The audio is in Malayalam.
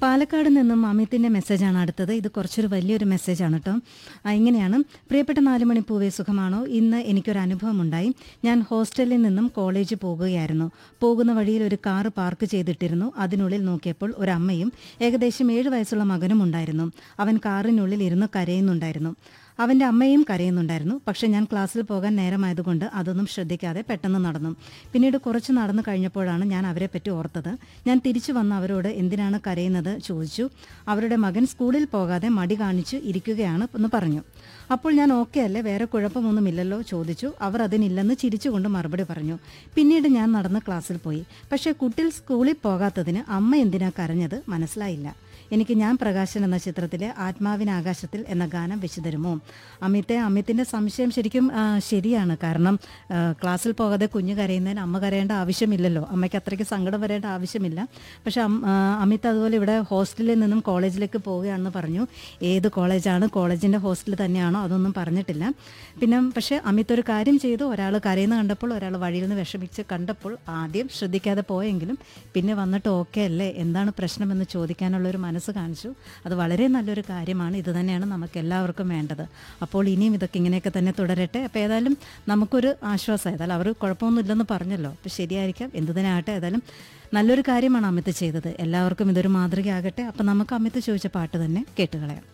പാലക്കാട് നിന്നും അമിത്തിന്റെ മെസ്സേജാണ് അടുത്തത് ഇത് കുറച്ചൊരു വലിയൊരു മെസ്സേജാണ് കേട്ടോ ആ, ഇങ്ങനെയാണ് പ്രിയപ്പെട്ട നാല് മണി പൂവേ സുഖമാണോ ഇന്ന് എനിക്കൊരു അനുഭവം ഉണ്ടായി ഞാൻ ഹോസ്റ്റലിൽ നിന്നും കോളേജ് പോകുകയായിരുന്നു പോകുന്ന വഴിയിൽ ഒരു കാറ് പാർക്ക് ചെയ്തിട്ടിരുന്നു അതിനുള്ളിൽ നോക്കിയപ്പോൾ ഒരു അമ്മയും ഏകദേശം ഏഴ് വയസ്സുള്ള മകനും ഉണ്ടായിരുന്നു അവൻ കാറിനുള്ളിൽ ഇരുന്ന് കരയുന്നുണ്ടായിരുന്നു അവൻ്റെ അമ്മയും കരയുന്നുണ്ടായിരുന്നു പക്ഷെ ഞാൻ ക്ലാസ്സിൽ പോകാൻ നേരമായതുകൊണ്ട് അതൊന്നും ശ്രദ്ധിക്കാതെ പെട്ടെന്ന് നടന്നു പിന്നീട് കുറച്ച് നടന്നു കഴിഞ്ഞപ്പോഴാണ് ഞാൻ അവരെ പറ്റി ഓർത്തത് ഞാൻ തിരിച്ചു വന്ന് അവരോട് എന്തിനാണ് കരയുന്നത് ചോദിച്ചു അവരുടെ മകൻ സ്കൂളിൽ പോകാതെ മടി കാണിച്ച് ഇരിക്കുകയാണ് എന്ന് പറഞ്ഞു അപ്പോൾ ഞാൻ ഓക്കെ അല്ലേ വേറെ കുഴപ്പമൊന്നുമില്ലല്ലോ ചോദിച്ചു അവർ അതിനില്ലെന്ന് ചിരിച്ചുകൊണ്ട് മറുപടി പറഞ്ഞു പിന്നീട് ഞാൻ നടന്ന് ക്ലാസ്സിൽ പോയി പക്ഷേ കുട്ടിൽ സ്കൂളിൽ പോകാത്തതിന് അമ്മ എന്തിനാ കരഞ്ഞത് മനസ്സിലായില്ല എനിക്ക് ഞാൻ പ്രകാശൻ എന്ന ചിത്രത്തിലെ ആത്മാവിന് ആകാശത്തിൽ എന്ന ഗാനം വെച്ചു തരുമോ അമിത്തെ അമിത്തിന്റെ സംശയം ശരിക്കും ആ, ശരിയാണ് കാരണം ആ, ക്ലാസ്സിൽ പോകാതെ കുഞ്ഞ് കരയുന്നതിന് അമ്മ കരയേണ്ട ആവശ്യമില്ലല്ലോ അമ്മയ്ക്ക് അത്രയ്ക്ക് സങ്കടം വരേണ്ട ആവശ്യമില്ല പക്ഷെ അം- ആ, അമിത് അതുപോലെ ഇവിടെ ഹോസ്റ്റലിൽ നിന്നും കോളേജിലേക്ക് പോവുകയാണെന്ന് പറഞ്ഞു ഏത് കോളേജാണ് കോളേജിന്റെ ഹോസ്റ്റൽ തന്നെയാണോ അതൊന്നും പറഞ്ഞിട്ടില്ല പിന്നെ പക്ഷേ അമിത് ഒരു കാര്യം ചെയ്തു ഒരാൾ കരയുന്ന കണ്ടപ്പോൾ ഒരാൾ വഴിയിൽ നിന്ന് വിഷമിച്ച് കണ്ടപ്പോൾ ആദ്യം ശ്രദ്ധിക്കാതെ പോയെങ്കിലും പിന്നെ വന്നിട്ട് ഓക്കെ അല്ലേ എന്താണ് പ്രശ്നമെന്ന് ചോദിക്കാനുള്ള ഒരു മനസ്സ് കാണിച്ചു അത് വളരെ നല്ലൊരു കാര്യമാണ് ഇത് തന്നെയാണ് നമുക്ക് എല്ലാവർക്കും വേണ്ടത് അപ്പോൾ ഇനിയും ഇതൊക്കെ ഇങ്ങനെയൊക്കെ തന്നെ തുടരട്ടെ അപ്പോൾ ഏതായാലും നമുക്കൊരു ആശ്വാസം ഏതായാലും അവർ കുഴപ്പമൊന്നുമില്ലെന്ന് പറഞ്ഞല്ലോ അപ്പോൾ ശരിയായിരിക്കാം എന്ത് തന്നെ ആകട്ടെ ഏതായാലും നല്ലൊരു കാര്യമാണ് അമിത് ചെയ്തത് എല്ലാവർക്കും ഇതൊരു മാതൃകയാകട്ടെ അപ്പം നമുക്ക് അമിത് ചോദിച്ച പാട്ട് തന്നെ കേട്ടുകളയാം